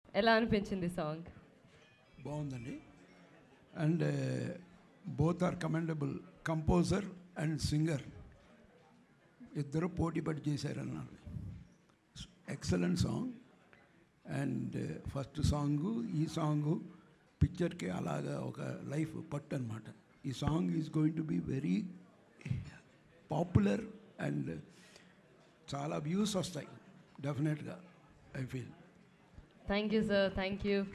ఎలా అనిపించింది సాంగ్ బాగుందండి and both are commendable composer and singer ఇద్దరు పోటీ పడి చేశారన్నారు excellent song and first song ఈ సాంగు పిక్చర్కి అలాగా ఒక లైఫ్ పట్టు అనమాట ఈ song is going to be very popular and చాలా వ్యూస్ వస్తాయి డెఫినెట్గా I feel thank you sir thank you